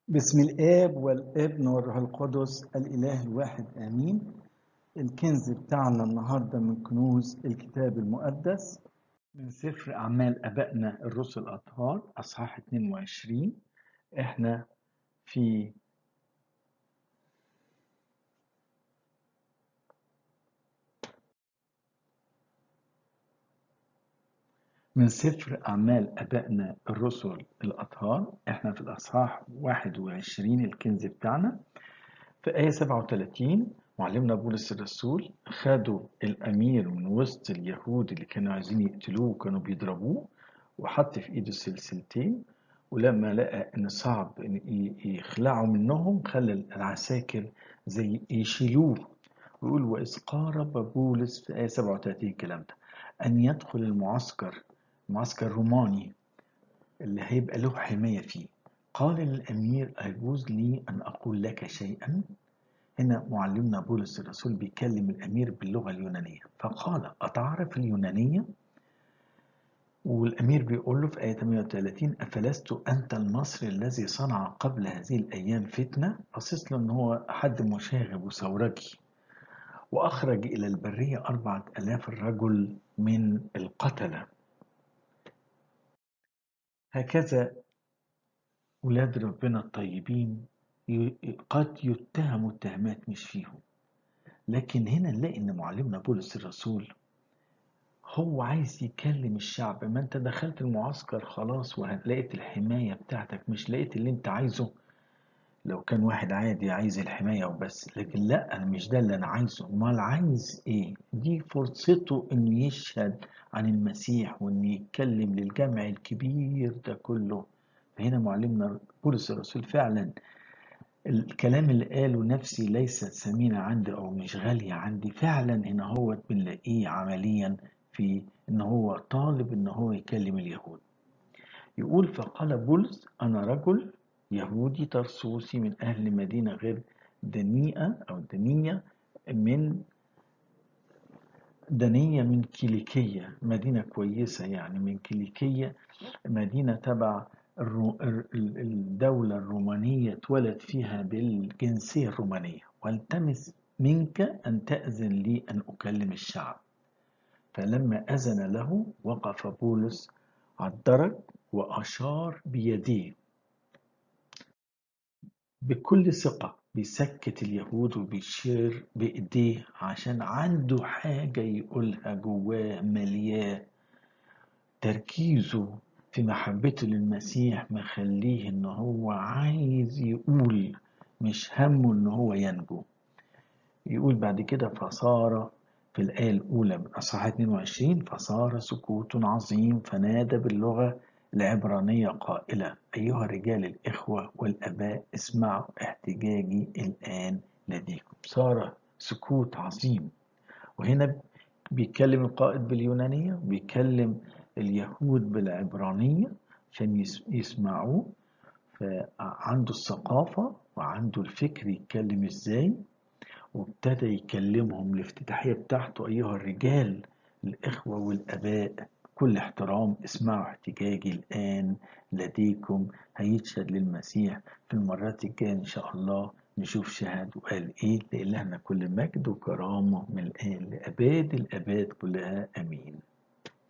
بسم الآب والابن والروح القدس الإله الواحد آمين الكنز بتاعنا النهاردة من كنوز الكتاب المقدس من سفر أعمال أبائنا الرسل الأطهار أصحاح 22 إحنا في من سفر أعمال أبائنا الرسل الأطهار إحنا في الأصحاح 21 الكنز بتاعنا في آية 37 معلمنا بولس الرسول خدوا الأمير من وسط اليهود اللي كانوا عايزين يقتلوه وكانوا بيضربوه وحط في إيده سلسلتين ولما لقى إن صعب إن يخلعوا منهم خلى العساكر زي يشيلوه ويقول وإذ قارب بولس في آية 37 الكلام ده أن يدخل المعسكر معسكر روماني اللي هيبقى له حماية فيه قال للأمير أيجوز لي أن أقول لك شيئا هنا معلمنا بولس الرسول بيكلم الأمير باللغة اليونانية فقال أتعرف اليونانية؟ والأمير بيقول له في آية 38 أفلست أنت المصري الذي صنع قبل هذه الأيام فتنة أصيص له أن هو حد مشاغب وثورجي وأخرج إلى البرية أربعة ألاف رجل من القتلة هكذا ولاد ربنا الطيبين قد يتهموا اتهامات مش فيهم لكن هنا نلاقي ان معلمنا بولس الرسول هو عايز يكلم الشعب ما انت دخلت المعسكر خلاص ولقيت الحماية بتاعتك مش لقيت اللي انت عايزه لو كان واحد عادي عايز الحماية وبس لكن لا انا مش ده اللي انا عايزه امال عايز ايه دي فرصته انه يشهد عن المسيح وان يتكلم للجمع الكبير ده كله فهنا معلمنا بولس الرسول فعلا الكلام اللي قاله نفسي ليست ثمينة عندي أو مش غالية عندي فعلا هنا هو بنلاقيه عمليا في إن هو طالب إن هو يكلم اليهود يقول فقال بولس أنا رجل يهودي ترسوسي من أهل مدينة غير دنيئة أو دنية من دنية من كيليكية مدينة كويسة يعني من كيليكية مدينة تبع الدولة الرومانية اتولد فيها بالجنسية الرومانية والتمس منك أن تأذن لي أن أكلم الشعب فلما أذن له وقف بولس على الدرج وأشار بيديه بكل ثقة بيسكت اليهود وبيشير بإيديه عشان عنده حاجة يقولها جواه ملياه تركيزه في محبته للمسيح مخليه ان هو عايز يقول مش همه ان هو ينجو يقول بعد كده فصار في الآية الأولى من أصحاح 22 فصار سكوت عظيم فنادى باللغة العبرانية قائلة أيها الرجال الإخوة والأباء اسمعوا احتجاجي الآن لديكم صار سكوت عظيم وهنا بيتكلم القائد باليونانية بيتكلم اليهود بالعبرانية عشان يسمعوه فعنده الثقافة وعنده الفكر يتكلم ازاي وابتدى يكلمهم الافتتاحية بتاعته أيها الرجال الإخوة والأباء كل احترام اسمعوا احتجاجي الآن لديكم هيتشهد للمسيح في المرات الجاية إن شاء الله نشوف شهد وقال إيه لإلهنا كل مجد وكرامة من الآن لأباد الأباد كلها أمين